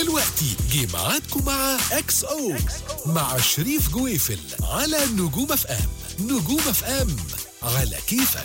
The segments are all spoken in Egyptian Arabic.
دلوقتي جه ميعادكم مع اكس او مع شريف جويفل على نجوم اف ام نجوم اف ام على كيفك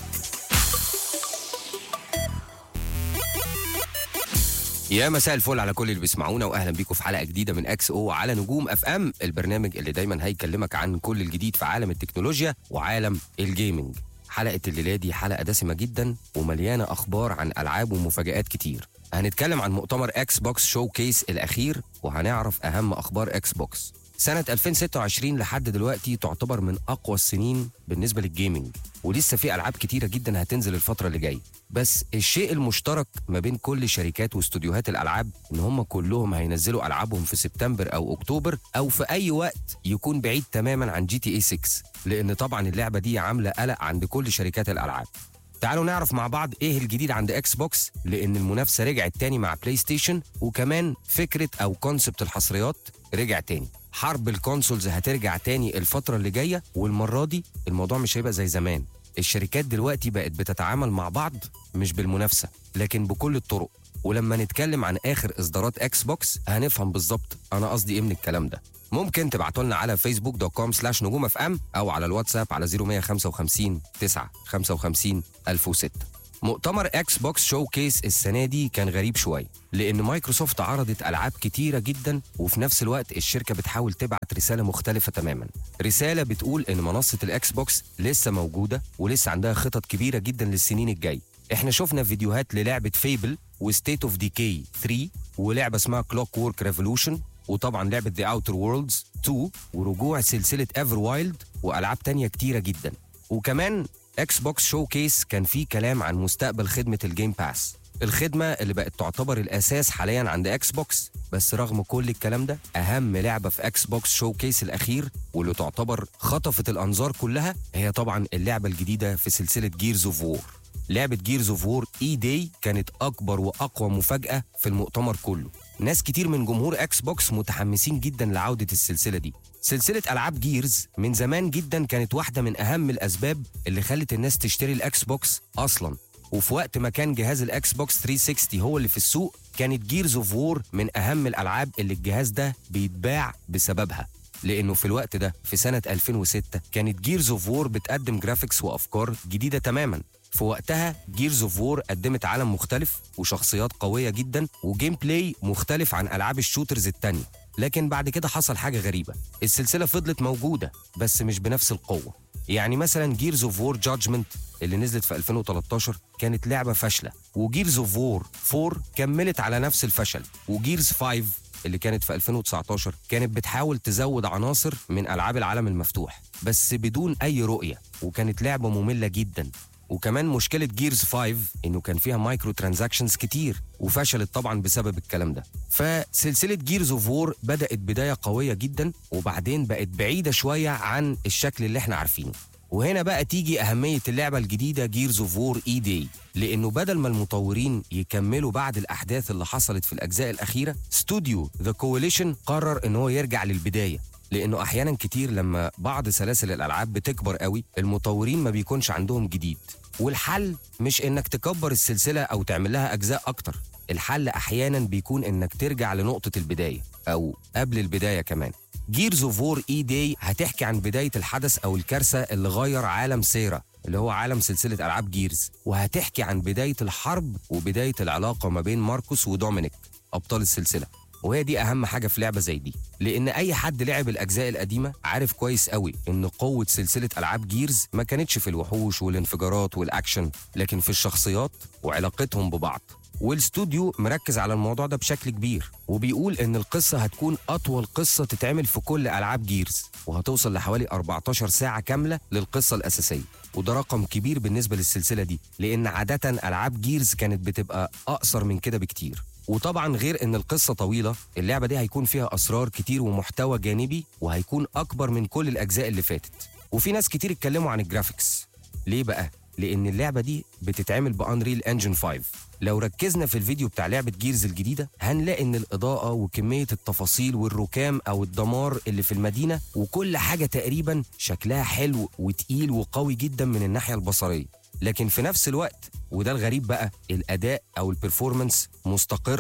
يا مساء الفل على كل اللي بيسمعونا واهلا بيكم في حلقه جديده من اكس او على نجوم اف ام البرنامج اللي دايما هيكلمك عن كل الجديد في عالم التكنولوجيا وعالم الجيمنج حلقه الليله دي حلقه دسمه جدا ومليانه اخبار عن العاب ومفاجات كتير هنتكلم عن مؤتمر اكس بوكس شو كيس الاخير وهنعرف اهم اخبار اكس بوكس سنة 2026 لحد دلوقتي تعتبر من أقوى السنين بالنسبة للجيمنج ولسه في ألعاب كتيرة جدا هتنزل الفترة اللي جاية بس الشيء المشترك ما بين كل شركات واستوديوهات الألعاب إن هم كلهم هينزلوا ألعابهم في سبتمبر أو أكتوبر أو في أي وقت يكون بعيد تماما عن جي تي اي 6 لأن طبعا اللعبة دي عاملة قلق عند كل شركات الألعاب تعالوا نعرف مع بعض ايه الجديد عند اكس بوكس لان المنافسه رجعت تاني مع بلاي ستيشن وكمان فكره او كونسبت الحصريات رجع تاني حرب الكونسولز هترجع تاني الفتره اللي جايه والمره دي الموضوع مش هيبقى زي زمان الشركات دلوقتي بقت بتتعامل مع بعض مش بالمنافسه لكن بكل الطرق ولما نتكلم عن اخر اصدارات اكس بوكس هنفهم بالظبط انا قصدي ايه من الكلام ده ممكن تبعتوا لنا على فيسبوك دوت كوم سلاش نجوم اف ام او على الواتساب على 0155 9 55 1006 مؤتمر اكس بوكس شو كيس السنه دي كان غريب شويه لان مايكروسوفت عرضت العاب كتيره جدا وفي نفس الوقت الشركه بتحاول تبعت رساله مختلفه تماما رساله بتقول ان منصه الاكس بوكس لسه موجوده ولسه عندها خطط كبيره جدا للسنين الجايه احنا شفنا فيديوهات للعبه فيبل وستيت اوف ديكي 3 ولعبه اسمها كلوك وورك ريفولوشن وطبعا لعبه ذا اوتر وورلدز 2 ورجوع سلسله ايفر وايلد والعاب تانية كتيره جدا وكمان اكس بوكس شو كيس كان فيه كلام عن مستقبل خدمه الجيم باس الخدمة اللي بقت تعتبر الأساس حاليا عند اكس بوكس بس رغم كل الكلام ده أهم لعبة في اكس بوكس شو كيس الأخير واللي تعتبر خطفت الأنظار كلها هي طبعا اللعبة الجديدة في سلسلة جيرز اوف وور لعبة جيرز اوف وور اي داي كانت أكبر وأقوى مفاجأة في المؤتمر كله ناس كتير من جمهور اكس بوكس متحمسين جدا لعودة السلسلة دي سلسلة ألعاب جيرز من زمان جدا كانت واحدة من أهم الأسباب اللي خلت الناس تشتري الأكس بوكس أصلا وفي وقت ما كان جهاز الأكس بوكس 360 هو اللي في السوق كانت جيرز اوف وور من أهم الألعاب اللي الجهاز ده بيتباع بسببها لانه في الوقت ده في سنه 2006 كانت جيرز اوف وور بتقدم جرافيكس وافكار جديده تماما في وقتها جيرز اوف وور قدمت عالم مختلف وشخصيات قويه جدا وجيم بلاي مختلف عن العاب الشوترز التانية لكن بعد كده حصل حاجه غريبه السلسله فضلت موجوده بس مش بنفس القوه يعني مثلا جيرز اوف وور جادجمنت اللي نزلت في 2013 كانت لعبه فاشله وجيرز اوف وور 4 كملت على نفس الفشل وجيرز 5 اللي كانت في 2019 كانت بتحاول تزود عناصر من العاب العالم المفتوح بس بدون اي رؤيه وكانت لعبه ممله جدا وكمان مشكله جيرز 5 انه كان فيها مايكرو ترانزاكشنز كتير وفشلت طبعا بسبب الكلام ده فسلسله جيرز اوف وور بدات بدايه قويه جدا وبعدين بقت بعيده شويه عن الشكل اللي احنا عارفينه وهنا بقى تيجي أهمية اللعبة الجديدة جيرز اوف وور اي داي لأنه بدل ما المطورين يكملوا بعد الأحداث اللي حصلت في الأجزاء الأخيرة استوديو ذا كواليشن قرر إن هو يرجع للبداية لأنه أحيانا كتير لما بعض سلاسل الألعاب بتكبر قوي المطورين ما بيكونش عندهم جديد والحل مش إنك تكبر السلسلة أو تعمل لها أجزاء أكتر الحل أحيانا بيكون إنك ترجع لنقطة البداية أو قبل البداية كمان جيرز اوف وور اي داي هتحكي عن بدايه الحدث او الكارثه اللي غير عالم سيرا اللي هو عالم سلسله العاب جيرز وهتحكي عن بدايه الحرب وبدايه العلاقه ما بين ماركوس ودومينيك ابطال السلسله وهي دي اهم حاجه في لعبه زي دي لان اي حد لعب الاجزاء القديمه عارف كويس قوي ان قوه سلسله العاب جيرز ما كانتش في الوحوش والانفجارات والاكشن لكن في الشخصيات وعلاقتهم ببعض والاستوديو مركز على الموضوع ده بشكل كبير وبيقول ان القصه هتكون اطول قصه تتعمل في كل العاب جيرز وهتوصل لحوالي 14 ساعه كامله للقصه الاساسيه وده رقم كبير بالنسبه للسلسله دي لان عاده العاب جيرز كانت بتبقى اقصر من كده بكتير وطبعا غير ان القصه طويله اللعبه دي هيكون فيها اسرار كتير ومحتوى جانبي وهيكون اكبر من كل الاجزاء اللي فاتت وفي ناس كتير اتكلموا عن الجرافيكس ليه بقى لان اللعبه دي بتتعمل بانريل انجن 5 لو ركزنا في الفيديو بتاع لعبه جيرز الجديده هنلاقي ان الاضاءه وكميه التفاصيل والركام او الدمار اللي في المدينه وكل حاجه تقريبا شكلها حلو وتقيل وقوي جدا من الناحيه البصريه لكن في نفس الوقت وده الغريب بقى الاداء او البرفورمانس مستقر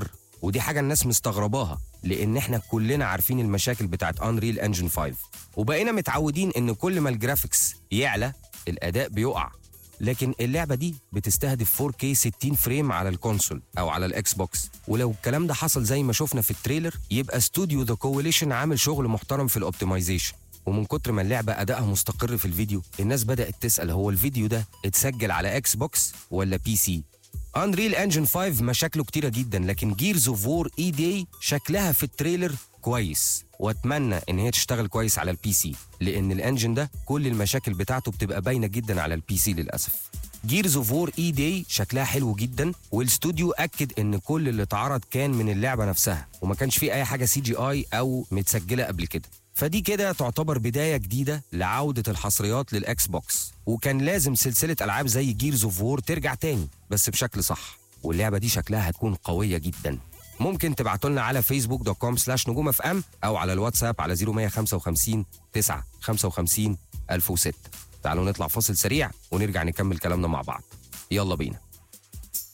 ودي حاجه الناس مستغرباها لان احنا كلنا عارفين المشاكل بتاعت انريل انجن 5 وبقينا متعودين ان كل ما الجرافيكس يعلى الاداء بيقع لكن اللعبة دي بتستهدف 4K 60 فريم على الكونسول أو على الإكس بوكس ولو الكلام ده حصل زي ما شفنا في التريلر يبقى استوديو ذا كواليشن عامل شغل محترم في الأوبتمايزيشن ومن كتر ما اللعبة أدائها مستقر في الفيديو الناس بدأت تسأل هو الفيديو ده اتسجل على إكس بوكس ولا بي سي انريل انجن 5 مشاكله كتيرة جدا لكن جيرز اوف وور اي دي شكلها في التريلر كويس واتمنى ان هي تشتغل كويس على البي سي لان الانجن ده كل المشاكل بتاعته بتبقى باينه جدا على البي سي للاسف جيرز اوف وور اي دي شكلها حلو جدا والاستوديو اكد ان كل اللي اتعرض كان من اللعبه نفسها وما كانش فيه اي حاجه سي جي اي او متسجله قبل كده فدي كده تعتبر بداية جديدة لعودة الحصريات للإكس بوكس وكان لازم سلسلة ألعاب زي جيرز اوف وور ترجع تاني بس بشكل صح واللعبة دي شكلها هتكون قوية جدا ممكن تبعتوا لنا على فيسبوك دوت كوم سلاش نجوم اف ام او على الواتساب على 0155 9 55 1006 تعالوا نطلع فاصل سريع ونرجع نكمل كلامنا مع بعض يلا بينا